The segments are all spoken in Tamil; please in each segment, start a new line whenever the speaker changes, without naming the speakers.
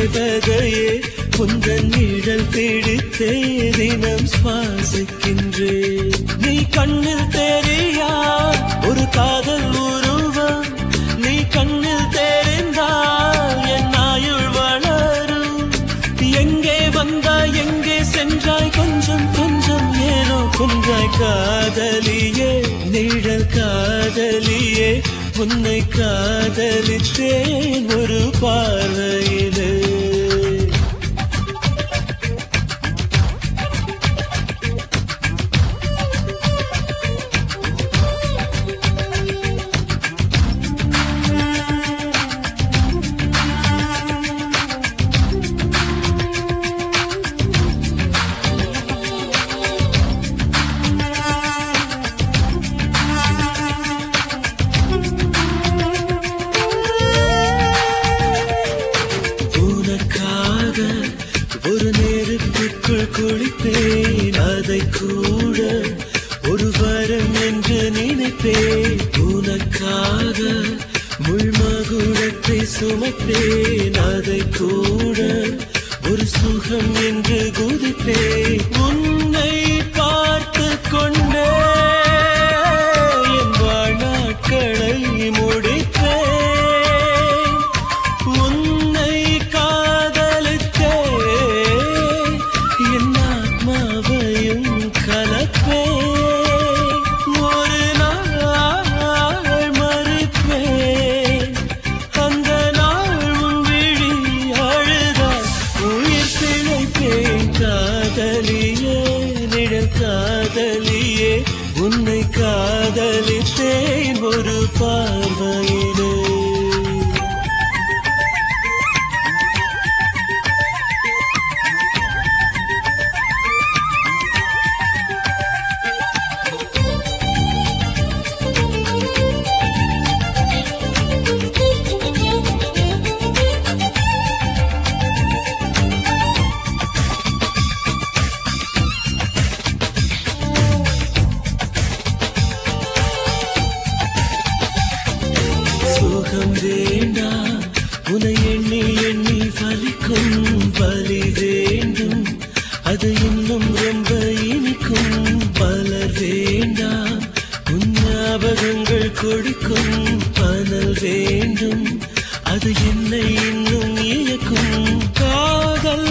தேவதையே உந்தன் நிழல் பிடித்தே தினம் சுவாசிக்கின்றேன் நீ கண்ணில் தெரியா ஒரு காதல் உருவம் நீ கண்ணில் தெரிந்தால் என் ஆயுள் வளரும் எங்கே வந்தாய் எங்கே சென்றாய் கொஞ்சம் கொஞ்சம் ஏனோ கொன்றாய் காதலியே நிழல் காதலியே உன்னை காதலித்தேன் ஒரு பார்வையிலே உனக்காக ஒரு நெருப்புக்குள் குளிப்பேன் அதை கூட ஒரு வரம் என்று நினைப்பேன் உனக்காக முள்மகுடத்தை சுமப்பேன் அதை கூட ஒரு சுகம் என்று குதிப்பேன் உன்னை பார்த்து கொண்டே என் வாழ்நாட்களை முடிப்பேன் உன்னை காதலித்தே என் ஆத்மாவையும் கலப்பே ஒரு நாள் மறுப்பேன் அந்த நாள் உன் விழி அழுதால் உயிர் பிழைப்பேன் காதலியே நிழல் காதலியே உன்னை காதலித்தேன் ஒரு பார்வையிலே சுகம் வேண்டாம் உனை எண்ணி எண்ணி வலிக்கும் வலி வேண்டும் அது இன்னும் ரொம்ப இனிக்கும் பலர் வேண்டாம் உன் ஞாபகங்கள் கொடுக்கும் பனல் வேண்டும் அது என்னை இன்னும் இயக்கும் காதல்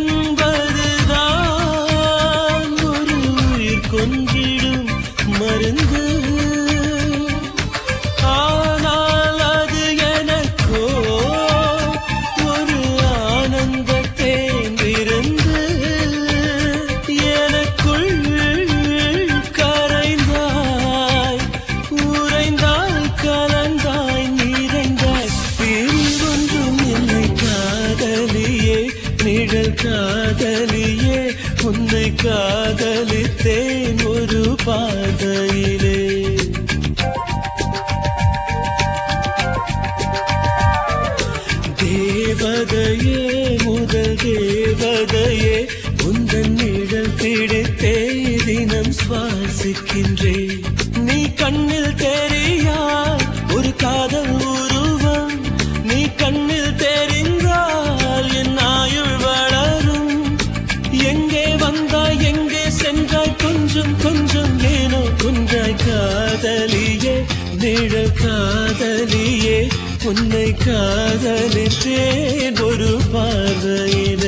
என்பதுதான் ஒரு உயிர் கொன்றிடும் மருந்து ஆனால் அது எனக்கோ ஒரு ஆனந்த தேர்ந்திருந்து எனக்குள் கரைந்தாய் உறைந்தாய் கலந்தாய் நிறைந்தாய் பிரிவொன்றும் இல்லை காதலியே நிழல் காதலியே உன்னை காதலித்தேன் ஒரு பாதையிலே தேவதையே முதல் தேவதையே உந்தன் நிழல் பிடித்தே தினம் சுவாசிக்கின்றேன் நீ கண்ணில் தெரியா ஒரு காதல் உருவம் நீ கண்ணில் தெரிந்தால் என் ஆயுள் வளரும் எங்கே வந்தாய் எங்கே சென்றாய் கொஞ்சம் கொஞ்சம் ஏனோ கொன்றாய் காதலியே நிழல் காதலியே உன்னை காதலித்தேன் ஒரு பார்வையில்